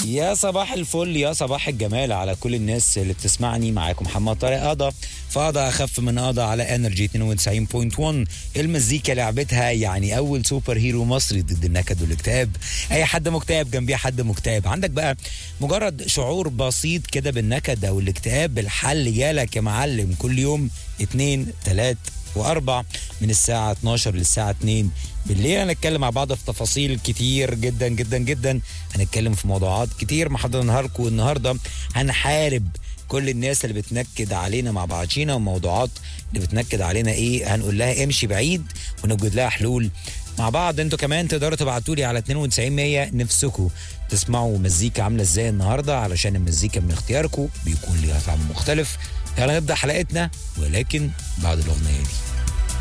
يا صباح الفل يا صباح الجمال على كل الناس اللي بتسمعني معاكم محمد طارق قضا فقضى اخف من قضى على انرجي 92.1 المزيكا لعبتها يعني اول سوبر هيرو مصري ضد النكد والاكتئاب اي حد مكتئب جنبيه حد مكتئب عندك بقى مجرد شعور بسيط كده بالنكد او الاكتئاب الحل جالك يا معلم كل يوم اتنين تلات واربع من الساعه 12 للساعه 2 بالليل هنتكلم مع بعض في تفاصيل كتير جدا جدا جدا هنتكلم في موضوعات كتير محضرينها لكم النهارده هنحارب كل الناس اللي بتنكد علينا مع بعضينا وموضوعات اللي بتنكد علينا ايه هنقول لها امشي بعيد ونوجد لها حلول مع بعض انتوا كمان تقدروا تبعتوا لي على 92 100 نفسكم تسمعوا مزيكا عامله ازاي النهارده علشان المزيكا من اختياركم بيكون ليها طعم مختلف يلا نبدا حلقتنا ولكن بعد الاغنيه دي